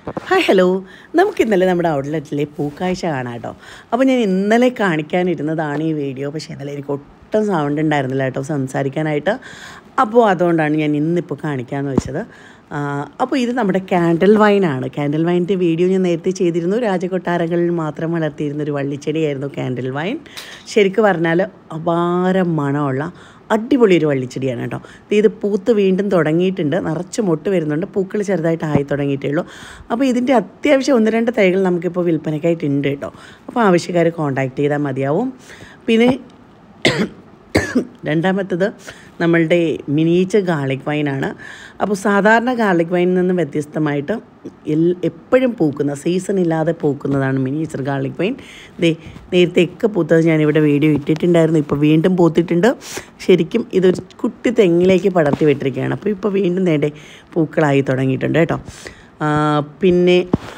hi hello നമുക്ക് ഇന്നലെ നമ്മുടെ ഔട്ട്ലെറ്റിലെ പൂക്കാഴ്ച കാണാം കേട്ടോ അപ്പോൾ ഞാൻ ഇന്നലെ കാണിക്കാനിരുന്നതാണ് ഈ വീഡിയോ പക്ഷേ ഇന്നലെ എനിക്ക് ഒട്ടും സൗണ്ട് ഉണ്ടായിരുന്നില്ല കേട്ടോ സംസാരിക്കാനായിട്ട് അപ്പോൾ അതുകൊണ്ടാണ് ഞാൻ ഇന്നിപ്പോൾ കാണിക്കാമെന്ന് വെച്ചത് ആ, അപ്പോൾ ഇത് നമ്മുടെ കാൻഡിൽ വൈനാണ് കാൻഡിൽ വൈൻ്റെ വീഡിയോ ഞാൻ നേരത്തെ ചെയ്തിരുന്നു രാജകൊട്ടാരങ്ങളിൽ മാത്രം വളർത്തിയിരുന്ന ഒരു വള്ളിച്ചെടിയായിരുന്നു കാൻഡിൽ വൈൻ ശരിക്കും പറഞ്ഞാൽ അപാര മണമുള്ള അടിപൊളി ഒരു വള്ളിച്ചെടിയാണ് കേട്ടോ ദേ ഇത് പൂത്ത് വീണ്ടും തുടങ്ങിയിട്ടുണ്ട് നിറച്ച് മൊട്ട് വരുന്നുണ്ട് പൂക്കൾ ചെറുതായിട്ട് ആയി തുടങ്ങിയിട്ടേ ഉള്ളൂ അപ്പോൾ ഇതിൻ്റെ അത്യാവശ്യം ഒന്ന് രണ്ട് തൈകൾ നമുക്കിപ്പോൾ വിൽപ്പനയ്ക്കായിട്ടുണ്ട് കേട്ടോ അപ്പോൾ ആവശ്യക്കാർ കോൺടാക്റ്റ് ചെയ്താൽ മതിയാവും പിന്നെ രണ്ടാമത്തത് നമ്മളുടെ മിനിയേച്ചർ ഗാർലിക് വൈനാണ് അപ്പോൾ സാധാരണ ഗാർലിക് വൈനിൽ നിന്ന് വ്യത്യസ്തമായിട്ട് എൽ എപ്പോഴും പൂക്കുന്ന സീസൺ ഇല്ലാതെ പൂക്കുന്നതാണ് മിനിയേച്ചർ ഗാർലിക് വൈൻ ദേ നേരത്തെയൊക്കെ പൂത്തത് ഞാനിവിടെ വീഡിയോ ഇട്ടിട്ടുണ്ടായിരുന്നു ഇപ്പോൾ വീണ്ടും പൂത്തിട്ടുണ്ട് ശരിക്കും ഇതൊരു കുട്ടി തെങ്ങിലേക്ക് പടർത്തി വിട്ടിരിക്കുകയാണ് അപ്പോൾ ഇപ്പോൾ വീണ്ടും നേടെ പൂക്കളായി തുടങ്ങിയിട്ടുണ്ട് കേട്ടോ ആ, പിന്നെ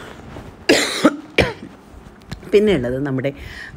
പിന്നെ ഉള്ളത് നമ്മുടെ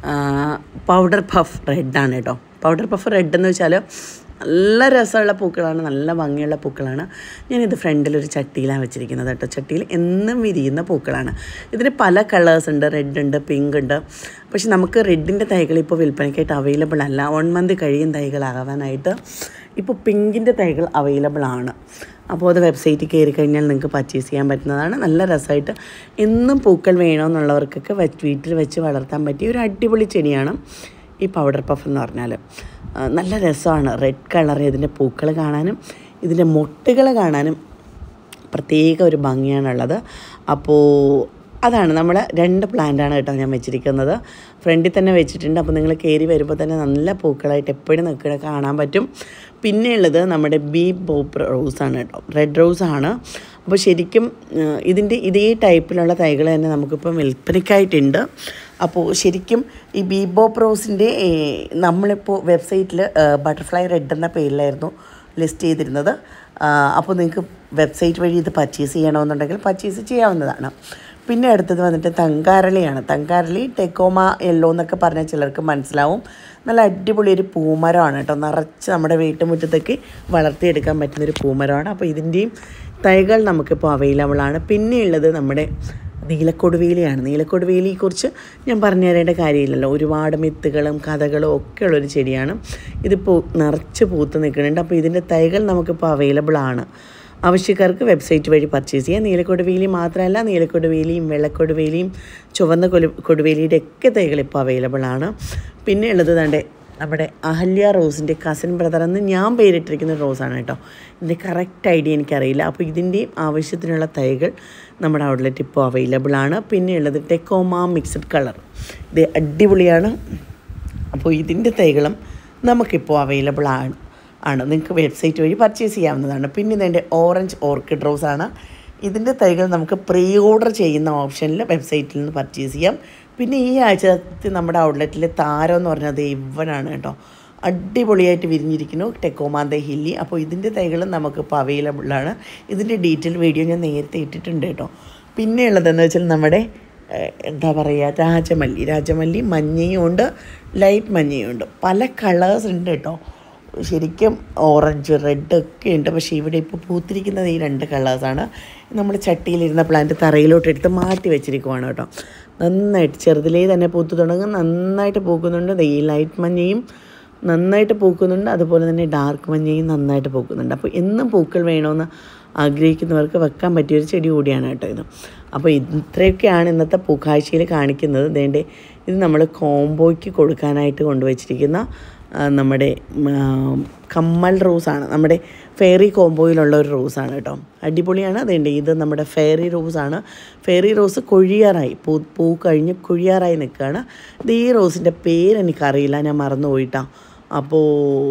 പൗഡർ പഫ് റെഡാണ് കേട്ടോ പൗഡർ പഫ് റെഡ് എന്ന് വെച്ചാൽ നല്ല രസമുള്ള പൂക്കളാണ് നല്ല ഭംഗിയുള്ള പൂക്കളാണ് ഞാനിത് ഫ്രണ്ടിലൊരു ചട്ടിയിലാണ് വെച്ചിരിക്കുന്നത് കേട്ടോ ചട്ടിയിൽ എന്നും വിരിയുന്ന പൂക്കളാണ് ഇതിന് പല കളേഴ്സ് ഉണ്ട് റെഡ് ഉണ്ട് പിങ്ക് ഉണ്ട് പക്ഷെ നമുക്ക് റെഡിൻ്റെ തൈകൾ ഇപ്പോൾ വിൽപ്പനയ്ക്കായിട്ട് അവൈലബിൾ അല്ല വൺ മന്ത് കഴിയും തൈകളാവാനായിട്ട് ഇപ്പോൾ പിങ്കിൻ്റെ തൈകൾ അവൈലബിൾ ആണ് അപ്പോൾ അത് വെബ്സൈറ്റിൽ കയറി കഴിഞ്ഞാൽ നിങ്ങൾക്ക് പർച്ചേസ് ചെയ്യാൻ പറ്റുന്നതാണ് നല്ല രസമായിട്ട് എന്നും പൂക്കൾ വേണമെന്നുള്ളവർക്കൊക്കെ വെച്ച് വീട്ടിൽ വെച്ച് വളർത്താൻ പറ്റിയ ഒരു അടിപൊളി ചെടിയാണ് ഈ പൗഡർ പഫ് എന്ന് പറഞ്ഞാൽ ആ, നല്ല രസമാണ് റെഡ് കളർ ഇതിൻ്റെ പൂക്കൾ കാണാനും ഇതിൻ്റെ മൊട്ടുകൾ കാണാനും പ്രത്യേക ഒരു ഭംഗിയാണുള്ളത് അപ്പോൾ അതാണ് നമ്മൾ രണ്ട് പ്ലാന്റാണ് കേട്ടോ ഞാൻ വെച്ചിരിക്കുന്നത് ഫ്രണ്ടിൽ തന്നെ വെച്ചിട്ടുണ്ട് അപ്പോൾ നിങ്ങൾ കയറി വരുമ്പോൾ തന്നെ നല്ല പൂക്കളായിട്ട് എപ്പോഴും നിൽക്കണ കാണാൻ പറ്റും പിന്നെ ഉള്ളത് നമ്മുടെ ബി ബോപ്പ് റോസാണ് കേട്ടോ റെഡ് റോസാണ് അപ്പോൾ ശരിക്കും ആ, ഇതിൻ്റെ ഇതേ ടൈപ്പിലുള്ള തൈകൾ തന്നെ നമുക്കിപ്പോൾ വിൽപ്പനയ്ക്കായിട്ടുണ്ട് അപ്പോൾ ശരിക്കും ഈ ബി ബോപ്പ് റോസിൻ്റെ നമ്മളിപ്പോൾ വെബ്സൈറ്റിൽ ബട്ടർഫ്ലൈ റെഡ് എന്ന പേരിലായിരുന്നു ലിസ്റ്റ് ചെയ്തിരുന്നത് ആ, അപ്പോൾ നിങ്ങൾക്ക് വെബ്സൈറ്റ് വഴി ഇത് പർച്ചേസ് ചെയ്യണമെന്നുണ്ടെങ്കിൽ പർച്ചേസ് ചെയ്യാവുന്നതാണ് പിന്നെ അടുത്തത് വന്നിട്ട് തങ്കാരളിയാണ് തങ്കാരളി ടെക്കോമ യെല്ലോ എന്നൊക്കെ പറഞ്ഞാൽ ചിലർക്ക് മനസ്സിലാവും നല്ല അടിപൊളി ഒരു പൂമരമാണ് കേട്ടോ നിറച്ച് നമ്മുടെ വീട്ടുമുറ്റത്തേക്ക് വളർത്തിയെടുക്കാൻ പറ്റുന്ന ഒരു പൂമരമാണ് അപ്പോൾ ഇതിൻ്റെയും തൈകൾ നമുക്കിപ്പോൾ അവൈലബിൾ ആണ് പിന്നെ ഉള്ളത് നമ്മുടെ നീലക്കൊടുവേലിയാണ് നീലക്കൊടുവേലിയെക്കുറിച്ച് ഞാൻ പറഞ്ഞു തരേണ്ട കാര്യമില്ലല്ലോ ഒരുപാട് മിത്തുകളും കഥകളും ഒക്കെ ഉള്ളൊരു ചെടിയാണ് ഇതിപ്പോൾ നിറച്ച് പൂത്ത് നിൽക്കുന്നുണ്ട് അപ്പോൾ ഇതിൻ്റെ തൈകൾ നമുക്കിപ്പോൾ അവൈലബിൾ ആണ് ആവശ്യക്കാർക്ക് വെബ്സൈറ്റ് വഴി പർച്ചേസ് ചെയ്യാം നീലക്കൊടുവേലി മാത്രമല്ല നീലക്കൊടുവേലിയും വെള്ളക്കൊടുവേലിയും ചുവന്ന കൊലു കൊടുവേലിയുടെ ഒക്കെ തൈകൾ ഇപ്പോൾ അവൈലബിൾ ആണ് പിന്നെ ഉള്ളത് തൻ്റെ നമ്മുടെ അഹല്യ റോസിൻ്റെ കസിൻ ബ്രദർ എന്ന് ഞാൻ പേരിട്ടിരിക്കുന്ന ഒരു റോസാണ് കേട്ടോ ഇതിൻ്റെ കറക്റ്റ് ഐഡിയ എനിക്കറിയില്ല അപ്പോൾ ഇതിൻ്റെയും ആവശ്യത്തിനുള്ള തൈകൾ നമ്മുടെ ഔട്ട്ലെറ്റ് ഇപ്പോൾ അവൈലബിൾ ആണ് പിന്നെ ഉള്ളത് ടെക്കോമ മിക്സഡ് കളർ ഇത് അടിപൊളിയാണ് അപ്പോൾ ഇതിൻ്റെ തൈകളും നമുക്കിപ്പോൾ അവൈലബിൾ ആണ് ആണ് നിങ്ങൾക്ക് വെബ്സൈറ്റ് വഴി പർച്ചേസ് ചെയ്യാവുന്നതാണ് പിന്നെ ഇതിൻ്റെ ഓറഞ്ച് ഓർക്കിഡ് റോസ് ആണ് ഇതിൻ്റെ തൈകൾ നമുക്ക് പ്രീ ഓർഡർ ചെയ്യുന്ന ഓപ്ഷനിൽ വെബ്സൈറ്റിൽ നിന്ന് പർച്ചേസ് ചെയ്യാം പിന്നെ ഈ ആഴ്ചത്തെ നമ്മുടെ ഔട്ട്ലെറ്റിലെ താരം എന്ന് പറഞ്ഞത് ഇവനാണ് കേട്ടോ അടിപൊളിയായിട്ട് വിരിഞ്ഞിരിക്കുന്നു ടെക്കോമാന്ത ഹില്ലി അപ്പോൾ ഇതിൻ്റെ തൈകൾ നമുക്കിപ്പോൾ അവൈലബിൾ ആണ് ഇതിൻ്റെ ഡീറ്റെയിൽ വീഡിയോ ഞാൻ നേരത്തെ ഇട്ടിട്ടുണ്ട് കേട്ടോ പിന്നെ ഉള്ളതെന്ന് വെച്ചാൽ നമ്മുടെ ഏഹ്, എന്താ പറയുക രാജമല്ലി രാജമല്ലി മഞ്ഞയും ഉണ്ട് ലൈറ്റ് മഞ്ഞയും ഉണ്ട് പല കളേഴ്സ് ഉണ്ട് കേട്ടോ ശരിക്കും ഓറഞ്ച് റെഡ് ഒക്കെ ഉണ്ട് പക്ഷേ ഇവിടെ ഇപ്പോൾ പൂത്തിരിക്കുന്നത് ഈ രണ്ട് കളേഴ്സാണ് നമ്മൾ ചട്ടിയിലിരുന്ന പ്ലാന്റ് തറയിലോട്ട് എടുത്ത് മാറ്റി വെച്ചിരിക്കുവാണ് കേട്ടോ നന്നായിട്ട് ചെറുതിലേ തന്നെ പൂത്ത് തുടങ്ങും നന്നായിട്ട് പൂക്കുന്നുണ്ട് ദേ ഈ ലൈറ്റ് മഞ്ഞയും നന്നായിട്ട് പൂക്കുന്നുണ്ട് അതുപോലെ തന്നെ ഡാർക്ക് മഞ്ഞയും നന്നായിട്ട് പൂക്കുന്നുണ്ട് അപ്പോൾ എന്നും പൂക്കൾ വേണമെന്ന് ആഗ്രഹിക്കുന്നവർക്ക് വെക്കാൻ പറ്റിയൊരു ചെടി കൂടിയാണ് കേട്ടോ ഇത് അപ്പോൾ ഇത്രയൊക്കെയാണ് ഇന്നത്തെ പൂക്കാഴ്ചയിൽ കാണിക്കുന്നത് ഇതേൻ്റെ ഇത് നമ്മൾ കോംബോയ്ക്ക് കൊടുക്കാനായിട്ട് കൊണ്ടുവച്ചിരിക്കുന്ന ആ, നമ്മുടെ ഉം, ആ, കമ്മൽ റോസാണ് നമ്മുടെ ഫെയറി കോംബോയിലുള്ള ഒരു റോസാണ് കേട്ടോ അടിപൊളിയാണ് അതേണ്ട ഇത് നമ്മുടെ ഫെയറി റോസാണ് ഫെയറി റോസ് കൊഴിയാറായി പൂ പൂ കഴിഞ്ഞ് കൊഴിയാറായി നിൽക്കുകയാണ് ഇത് ഈ റോസിൻ്റെ പേര് എനിക്കറിയില്ല ഞാൻ മറന്നു പോയിട്ടാ അപ്പോൾ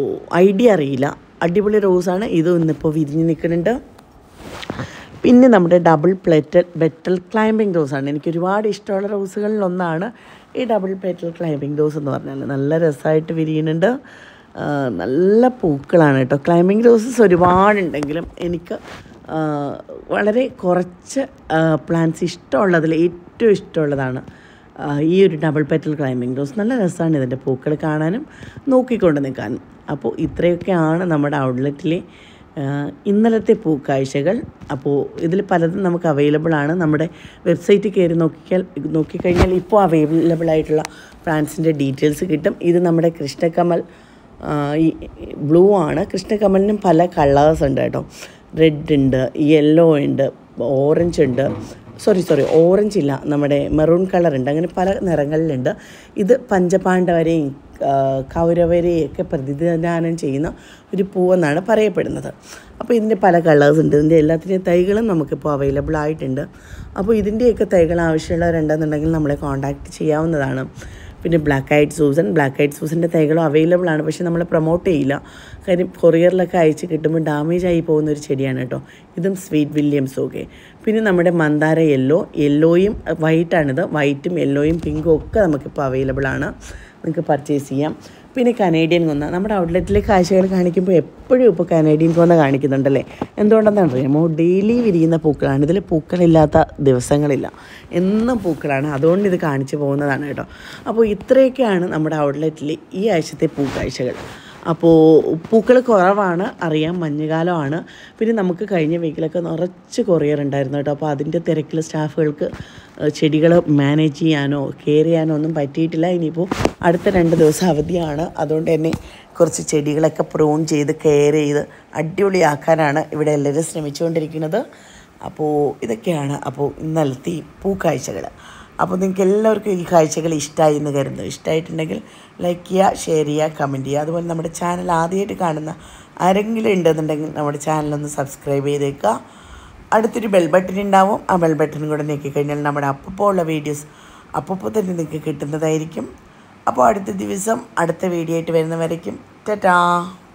ഐഡിയ അറിയില്ല അടിപൊളി റോസാണ് ഇത് ഇന്നിപ്പോൾ വിരിഞ്ഞ് നിൽക്കുന്നുണ്ട് പിന്നെ നമ്മുടെ ഡബിൾ പ്ലേറ്റൽ ബെറ്റൽ ക്ലൈമ്പിംഗ് റോസാണ് എനിക്ക് ഒരുപാട് ഇഷ്ടമുള്ള റോസുകളിൽ ഒന്നാണ് ഈ ഡബിൾ പ്ലേറ്റൽ ക്ലൈമ്പിംഗ് റോസ് എന്ന് പറഞ്ഞാൽ നല്ല രസമായിട്ട് വിരിയുന്നുണ്ട് ആ, നല്ല പൂക്കളാണ് കേട്ടോ ക്ലൈമ്പിംഗ് റോസസ് ഒരുപാടുണ്ടെങ്കിലും എനിക്ക് ആ, വളരെ കുറച്ച് പ്ലാന്റ്സ് ഇഷ്ടമുള്ളതിൽ ഏറ്റവും ഇഷ്ടമുള്ളതാണ് ആ, ഈ ഒരു ഡബിൾ പെറ്റൽ ക്ലൈമ്പിംഗ് റോസ് നല്ല രസമാണ് ഇതിൻ്റെ പൂക്കൾ കാണാനും നോക്കിക്കൊണ്ട് നിൽക്കാനും അപ്പോൾ ഇത്രയൊക്കെയാണ് നമ്മുടെ ഔട്ട്ലെറ്റിലെ ആഹ് ഇന്നലത്തെ പൂക്കാഴ്ചകൾ അപ്പോൾ ഇതിൽ പലതും നമുക്ക് അവൈലബിൾ ആണ് നമ്മുടെ വെബ്സൈറ്റിൽ കയറി നോക്കിയാൽ നോക്കിക്കഴിഞ്ഞാൽ ഇപ്പോൾ അവൈലബിൾ ആയിട്ടുള്ള പ്ലാന്റ്സിൻ്റെ ഡീറ്റെയിൽസ് കിട്ടും ഇത് നമ്മുടെ കൃഷ്ണകമൽ ആഹ് ഈ ബ്ലൂ ആണ് കൃഷ്ണകമലിനും പല കളേഴ്സ് ഉണ്ട് കേട്ടോ റെഡ് ഉണ്ട് യെല്ലോ ഉണ്ട് ഓറഞ്ച് ഉണ്ട് സോറി സോറി ഓറഞ്ച് ഇല്ല നമ്മുടെ മെറൂൺ കളർ ഉണ്ട് അങ്ങനെ പല നിറങ്ങളിലുണ്ട് ഇത് പഞ്ചപാണ്ഡവരെയും ആ, കൗരവരെയൊക്കെ പ്രതിനിധാനം ചെയ്യുന്ന ഒരു പൂവെന്നാണ് പറയപ്പെടുന്നത് അപ്പോൾ ഇതിൻ്റെ പല കളേഴ്സ് ഉണ്ട് ഇതിൻ്റെ എല്ലാത്തിൻ്റെയും തൈകളും നമുക്കിപ്പോൾ അവൈലബിൾ ആയിട്ടുണ്ട് അപ്പോൾ ഇതിൻ്റെയൊക്കെ തൈകൾ ആവശ്യമുള്ളവരുണ്ടെന്നുണ്ടെങ്കിൽ നമ്മളെ കോൺടാക്റ്റ് ചെയ്യാവുന്നതാണ് പിന്നെ black eyed Susan black eyed സൂസൻ്റെ തൈകളും അവൈലബിൾ ആണ് പക്ഷേ നമ്മൾ പ്രൊമോട്ട് ചെയ്യില്ല കാര്യം കൊറിയറിലൊക്കെ അയച്ച് കിട്ടുമ്പോൾ ഡാമേജ് ആയി പോകുന്ന ഒരു ചെടിയാണ് കേട്ടോ ഇതും സ്വീറ്റ് വില്യംസും ഒക്കെ പിന്നെ നമ്മുടെ മന്ദാര യെല്ലോ യെല്ലോയും വൈറ്റാണിത് വൈറ്റും യെല്ലോയും പിങ്കും ഒക്കെ നമുക്കിപ്പോൾ അവൈലബിൾ ആണ് നിങ്ങൾക്ക് പർച്ചേസ് ചെയ്യാം പിന്നെ കനേഡിയൻ കൊന്ന നമ്മുടെ ഔട്ട്ലെറ്റിലെ കാഴ്ചകൾ കാണിക്കുമ്പോൾ എപ്പോഴും ഇപ്പോൾ കനേഡിയൻ കൊന്ന കാണിക്കുന്നുണ്ടല്ലേ എന്തുകൊണ്ടെന്നാണ് അറിയാമോ ഡെയിലി വിരിയുന്ന പൂക്കളാണ് ഇതിൽ പൂക്കളില്ലാത്ത ദിവസങ്ങളില്ല എന്നും പൂക്കളാണ് അതുകൊണ്ട് ഇത് കാണിച്ചു പോകുന്നതാണ് കേട്ടോ അപ്പോൾ ഇത്രയൊക്കെയാണ് നമ്മുടെ ഔട്ട്ലെറ്റിൽ ഈ ആഴ്ചത്തെ പൂക്കാഴ്ചകൾ അപ്പോൾ പൂക്കൾ കുറവാണ് അറിയാം മഞ്ഞുകാലമാണ് പിന്നെ നമുക്ക് കഴിഞ്ഞ വീക്കിലൊക്കെ നിറച്ച് കൊറിയർ ഉണ്ടായിരുന്നു കേട്ടോ അപ്പോൾ അതിൻ്റെ തിരക്കിൽ സ്റ്റാഫുകൾക്ക് ചെടികൾ മാനേജ് ചെയ്യാനോ കെയർ ചെയ്യാനോ ഒന്നും പറ്റിയിട്ടില്ല ഇനിയിപ്പോൾ അടുത്ത രണ്ട് ദിവസം അവധിയാണ് അതുകൊണ്ട് തന്നെ കുറച്ച് ചെടികളൊക്കെ പ്രൂൺ ചെയ്ത് കെയർ ചെയ്ത് അടിപൊളിയാക്കാനാണ് ഇവിടെ എല്ലാവരും ശ്രമിച്ചുകൊണ്ടിരിക്കുന്നത് അപ്പോൾ ഇതൊക്കെയാണ് അപ്പോൾ ഇന്നലത്തെ ഈ പൂക്കാഴ്ചകൾ അപ്പോൾ നിങ്ങൾക്ക് എല്ലാവർക്കും ഈ കാഴ്ചകൾ ഇഷ്ടമായി എന്ന് കരുതുന്നു ഇഷ്ടമായിട്ടുണ്ടെങ്കിൽ ലൈക്ക് ചെയ്യുക ഷെയർ ചെയ്യുക കമൻറ്റ് ചെയ്യുക അതുപോലെ നമ്മുടെ ചാനൽ ആദ്യമായിട്ട് കാണുന്ന ആരെങ്കിലും ഉണ്ടെന്നുണ്ടെങ്കിൽ നമ്മുടെ ചാനലൊന്ന് സബ്സ്ക്രൈബ് ചെയ്തേക്കുക അടുത്തൊരു ബെൽ ബട്ടൺ ഉണ്ടാവും ആ ബെൽ ബട്ടൺ കൂടെ നീക്കി കഴിഞ്ഞാൽ നമ്മുടെ അപ്പോൾ ഉള്ള വീഡിയോസ് അപ്പോൾ തന്നെ നിങ്ങൾക്ക് കിട്ടുന്നതായിരിക്കും അപ്പോൾ അടുത്ത ദിവസം അടുത്ത വീഡിയോ ആയിട്ട് വരുന്നവരേക്കും ടാറ്റാ